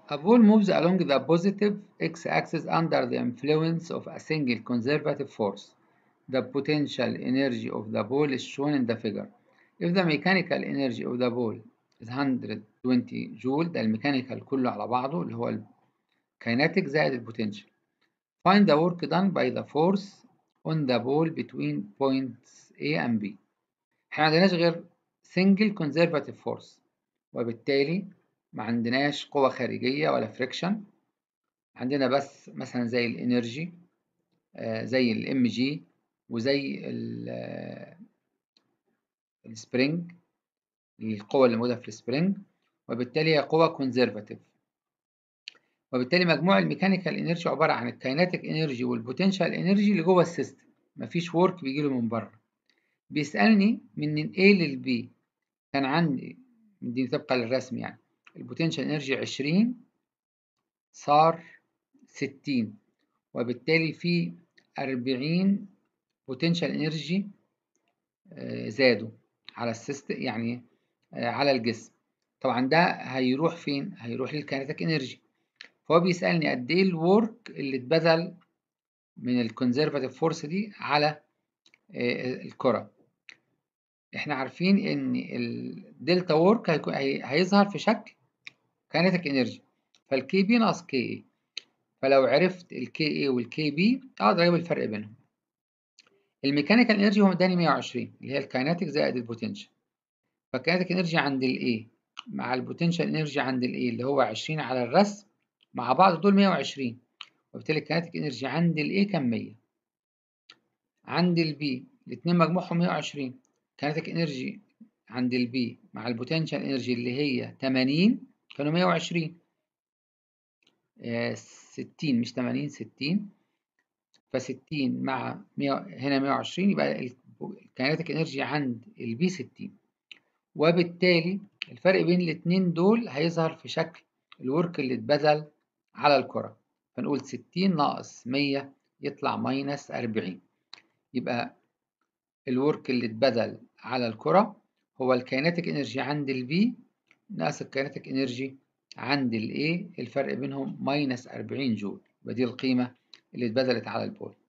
A ball moves along the positive x-axis under the influence of a single conservative force. The potential energy of the ball is shown in the figure. If the mechanical energy of the ball is 120 joule ده الميكانيكال كله على بعضه اللي هو الكيناتيك زائد البوتنشال. Find the work done by the force on the ball between points A and B. احنا ما عندناش غير single conservative force وبالتالي ما عندناش قوة خارجية ولا فريكشن عندنا بس مثلا زي الانرجي آه زي الام جي وزي السبرينج القوة اللي موجودة في السبرينج وبالتالي هي قوة كونزرفاتيف وبالتالي مجموع الميكانيكال انرجي عبارة عن الكايناتيك انرجي والبوتنشال انرجي اللي جوه السيستم مفيش ورك بيجيله من بره بيسألني من A لل B كان عندي دي طبقا للرسم يعني البوتنشال انرجي 20 صار 60 وبالتالي في 40 بوتنشال انرجي زادوا على السيستم يعني على الجسم طبعا ده هيروح فين هيروح للكاينتيك انرجي فهو بيسالني قد ايه الورك اللي اتبذل من الكونزرفاتيف فورس دي على الكره احنا عارفين ان الدلتا وورك هيظهر في شكل كاينتيك انرجي فالكي بي ناقص كي اي فلو عرفت الكي اي والكي بي اقدر اجيب الفرق بينهم الميكانيكال انرجي هو مداني 120 اللي هي الكايناتيك زائد البوتنشال فالكايناتيك انرجي عند الاي مع البوتنشال انرجي عند الاي اللي هو 20 على الرسم مع بعض دول 120 وبالتالي الكايناتيك انرجي عند الاي كان 100 عند البي الاثنين مجموعهم 120 كايناتيك انرجي عند البي مع البوتنشال انرجي اللي هي 80 كانوا 120 آه 60 مش 80 60 ف60 مع 100 هنا 120 يبقى الكايناتيك انرجي عند البي 60 وبالتالي الفرق بين الاثنين دول هيظهر في شكل الورك اللي اتبذل على الكرة فنقول 60 ناقص 100 يطلع ماينس 40 يبقى الورك اللي اتبذل على الكرة هو الكايناتيك انرجي عند البي ناقص الكايناتيك انرجي عند الاي الفرق بينهم ماينس 40 جول يبقى دي القيمة اللي اتبذلت على البول